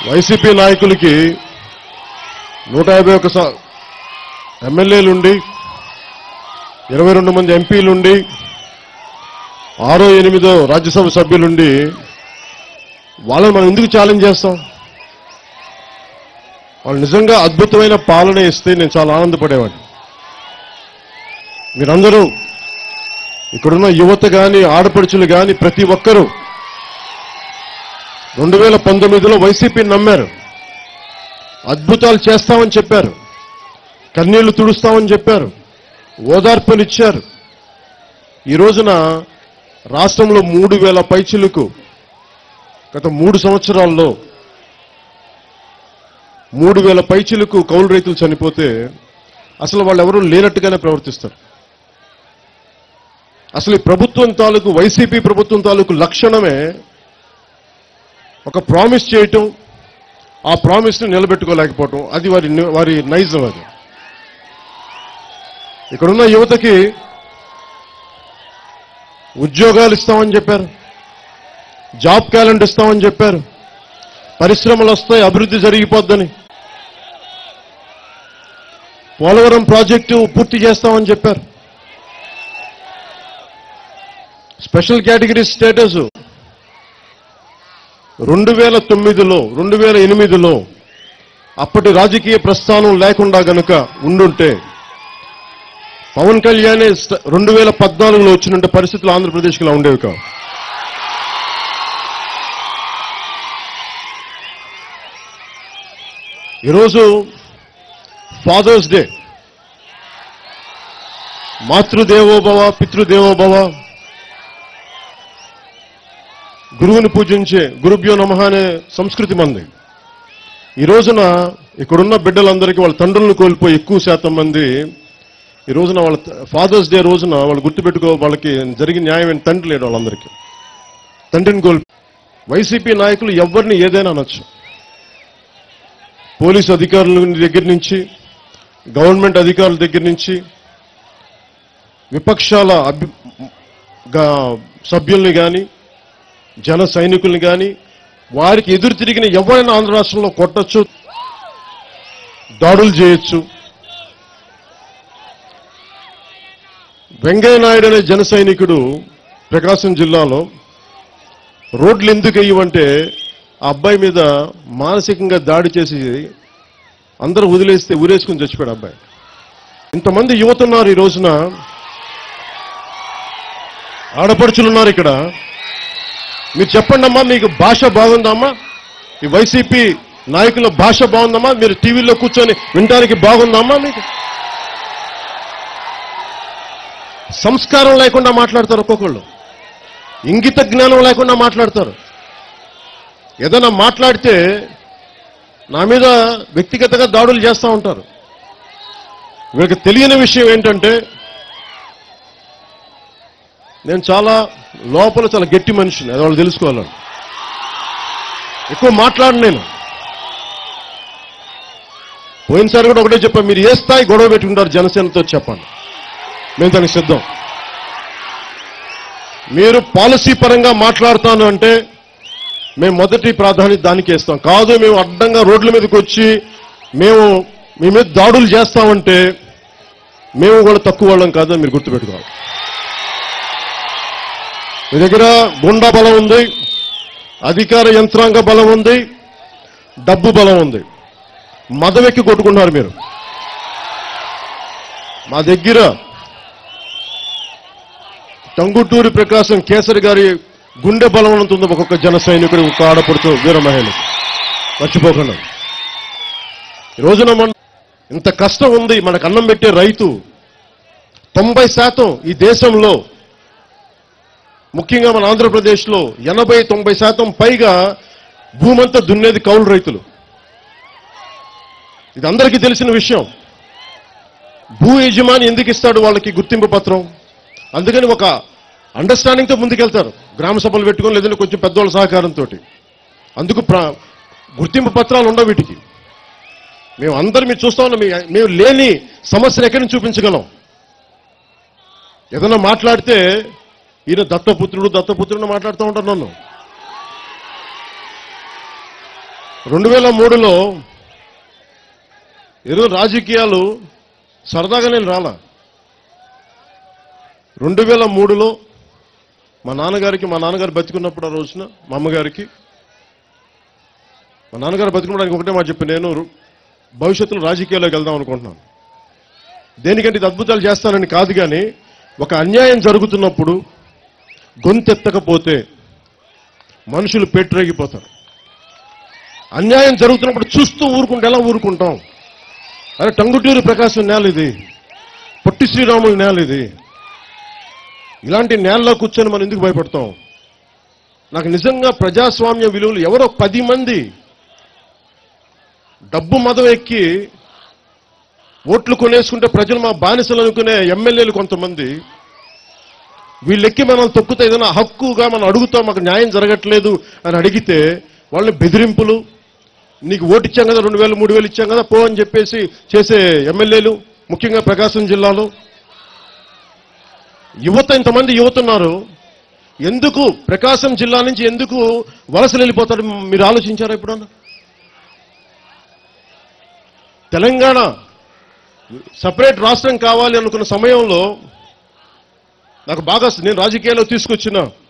YCP నాయకులకి నూట యాభై ఒక్క స- ఎమ్మెల్యేలుండి ఇరవై రెండు మంది ఎంపీలుండి ఆరో ఎనిమిదో రాజ్యసభ సభ్యులుండి వాళ్ళని మనం ఎందుకు ఛాలెంజ్ చేస్తాం వాళ్ళు నిజంగా అద్భుతమైన పాలన ఇస్తే నేను చాలా ఆనందపడేవాడిని మీరందరూ ఇక్కడున్న యువత కానీ ఆడపడుచులు కానీ ప్రతి ఒక్కరూ రెండు వేల పంతొమ్మిదిలో వైసీపీ నమ్మారు అద్భుతాలు చేస్తామని చెప్పారు కన్నీళ్లు తుడుస్తామని చెప్పారు ఓదార్పునిచ్చారు ఈ రోజున రాష్ట్రంలో మూడు వేల పైచిలకు గత మూడు సంవత్సరాల్లో మూడు వేల పైచిలకు కౌలు రైతులు చనిపోతే అసలు వాళ్ళు ఎవరూ లేనట్టుగానే ప్రవర్తిస్తారు అసలు ఈ ప్రభుత్వం తాలూకు వైసీపీ ప్రభుత్వం తాలూకు లక్షణమే ఒక ప్రామిస్ చేయటం ఆ ప్రామిస్ని నిలబెట్టుకోలేకపోవటం అది వారి వారి నైజం అది ఇక్కడున్న యువతకి ఉద్యోగాలు ఇస్తామని చెప్పారు జాబ్ క్యాలెండర్ ఇస్తామని చెప్పారు పరిశ్రమలు వస్తాయి అభివృద్ధి జరిగిపోద్దని పోలవరం ప్రాజెక్టు పూర్తి చేస్తామని చెప్పారు స్పెషల్ కేటగిరీ స్టేటస్ రెండు వేల తొమ్మిదిలో రెండు వేల ఎనిమిదిలో అప్పటి రాజకీయ ప్రస్థానం లేకుండా గనుక ఉండుంటే పవన్ కళ్యాణ్ రెండు వేల పద్నాలుగులో వచ్చినట్టు పరిస్థితులు ఆంధ్రప్రదేశ్కి ఇలా ఉండేవి కావు ఈరోజు ఫాదర్స్ డే మాతృదేవోభవ పితృదేవోభవ గురువుని పూజించే గురుభ్యో నమ అనే సంస్కృతి మంది ఈ రోజున ఇక్కడున్న బిడ్డలందరికీ వాళ్ళ తండ్రులను కోల్పోయి ఎక్కువ శాతం మంది ఈ రోజున వాళ్ళ ఫాదర్స్ డే రోజున వాళ్ళు గుర్తుపెట్టుకో వాళ్ళకి జరిగిన న్యాయం ఏంటి తండ్రి లేడు వాళ్ళందరికీ తండ్రిని కోల్పో వైసీపీ నాయకులు ఎవరిని ఏదైనా అనొచ్చు పోలీసు అధికారుల దగ్గర నుంచి గవర్నమెంట్ అధికారుల దగ్గర నుంచి విపక్షాల అభి గా- సభ్యుల్ని కానీ జన సైనికుల్ని కానీ వారికి ఎదురు తిరిగిన ఎవరైనా ఆంధ్ర రాష్ట్రంలో కొట్టచ్చు దాడులు చేయొచ్చు వెంకయ్య నాయుడు అనే జన సైనికుడు ప్రకాశం జిల్లాలో రోడ్లు ఎందుకు వేయమంటే ఆ అబ్బాయి మీద మానసికంగా దాడి చేసి అందరూ వదిలేస్తే ఊరేసుకుని చచ్చిపోయాడు అబ్బాయి ఇంతమంది యువత ఉన్నారు ఈ రోజున ఆడపడుచులు ఉన్నారు ఇక్కడ మీరు చెప్పండి అమ్మా మీకు భాష బాగుందమ్మా ఈ వైసీపీ నాయకుల భాష బాగుందమ్మా మీరు టీవీలో కూర్చొని వినడానికి బాగుందమ్మా మీకు సంస్కారం లేకుండా మాట్లాడతారు ఒక్కొక్కళ్ళు ఇంగిత జ్ఞానం లేకుండా మాట్లాడతారు ఏదైనా మాట్లాడితే నా మీద వ్యక్తిగతంగా దాడులు చేస్తూ ఉంటారు వీళ్ళకి తెలియని విషయం ఏంటంటే నేను చాలా లోపల చాలా గట్టి మనిషిని అది వాళ్ళు తెలుసుకోవాలని ఎక్కువ మాట్లాడను నేను పోయినసారి కూడా ఒకటే చెప్పాను మీరు ఏ స్థాయి గొడవ పెట్టుకుంటారు జనసేనతో చెప్పండి మేము దానికి సిద్ధం మీరు పాలసీ పరంగా మాట్లాడుతాను అంటే మేము మొదటి ప్రాధాన్యత దానికి ఇస్తాం కాదు మేము అడ్డంగా రోడ్ల మీదకి వచ్చి మేము మీ మీద దాడులు చేస్తామంటే మేము కూడా తక్కువ వాళ్ళం కాదని మీరు గుర్తుపెట్టుకోవాలి మీ దగ్గర గుండా బలం ఉంది అధికార యంత్రాంగ బలం ఉంది డబ్బు బలం ఉంది మదవెక్కి కొట్టుకుంటున్నారు మీరు మా దగ్గర టంగుటూరి ప్రకాశం కేసరి గారి గుండె బలం ఉంటుంది ఒక్కొక్క జన సైనికుడు ఒక ఆడపడుతూ వీర మహిళ మర్చిపోకుండా ఈ రోజున మన ఇంత కష్టం ఉంది మనకు అన్నం పెట్టే రైతు తొంభై శాతం ఈ దేశంలో ముఖ్యంగా మన ఆంధ్రప్రదేశ్లో ఎనభై తొంభై శాతం పైగా భూమంతా దున్నేది కౌలు రైతులు ఇది అందరికీ తెలిసిన విషయం భూ యజమాని ఎందుకు ఇస్తాడు వాళ్ళకి గుర్తింపు పత్రం అందుకని ఒక అండర్స్టాండింగ్తో ముందుకెళ్తారు గ్రామ సభలు పెట్టుకొని లేదంటే కొంచెం పెద్దవాళ్ళ సహకారంతో అందుకు ప్ర- గుర్తింపు పత్రాలు ఉండవు వీటికి మేము అందరం మీరు చూస్తా ఉన్నాం మీ- మేము లేని సమస్యను ఎక్కడి నుంచి చూపించగలం ఏదైనా మాట్లాడితే ఈయన దత్తపుత్రుడు దత్తపుత్రుడు మాట్లాడుతూ ఉంటారు నన్ను రెండు వేల మూడులో ఏదో రాజకీయాలు సరదాగా నేను రాలా రెండు వేల మూడులో మా నాన్నగారికి మా నాన్నగారు బతికున్నప్పుడు ఆ రోజున మా అమ్మగారికి మా నాన్నగారు బతికున్నప్పుడు ఒకటే మాట చెప్పి నేను రు- భవిష్యత్తులో రాజకీయాల్లోకి వెళ్దాం అనుకుంటున్నాను దేనికంటే ఇది అద్భుతాలు చేస్తానని కాదు కానీ ఒక అన్యాయం జరుగుతున్నప్పుడు గొంతెత్తకపోతే మనుషులు పెట్టరేగిపోతారు అన్యాయం జరుగుతున్నప్పుడు చూస్తూ ఊరుకుంటే ఎలా ఊరుకుంటాం అరే టంగుటూరి ప్రకాశం నేల ఇది పొట్టి శ్రీరాముల నేల ఇది ఇలాంటి నేలలో కూర్చొని మనం ఎందుకు భయపడతాం నాకు నిజంగా ప్రజాస్వామ్య విలువలు ఎవరో పది మంది డబ్బు మదం ఎక్కి ఓట్లు కొనేసుకుంటే ప్రజలు మా బానిసలు అనుకునే ఎమ్మెల్యేలు కొంతమంది వీళ్ళెక్కి మనల్ని తొక్కుతే ఏదైనా హక్కుగా మనం అడుగుతాం మాకు న్యాయం జరగట్లేదు అని అడిగితే వాళ్ళని బెదిరింపులు నీకు ఓటు ఇచ్చాం కదా రెండు వేలు మూడు వేలు ఇచ్చాం కదా పో అని చెప్పేసి చేసే ఎమ్మెల్యేలు ముఖ్యంగా ప్రకాశం జిల్లాలో యువత ఇంతమంది యువత ఉన్నారు ఎందుకు ప్రకాశం జిల్లా నుంచి ఎందుకు వలసలు వెళ్ళిపోతారు మీరు ఆలోచించారా ఎప్పుడన్నా తెలంగాణ సపరేట్ రాష్ట్రం కావాలి అనుకున్న సమయంలో నాకు బాగా నేను రాజకీయాల్లో తీసుకొచ్చిన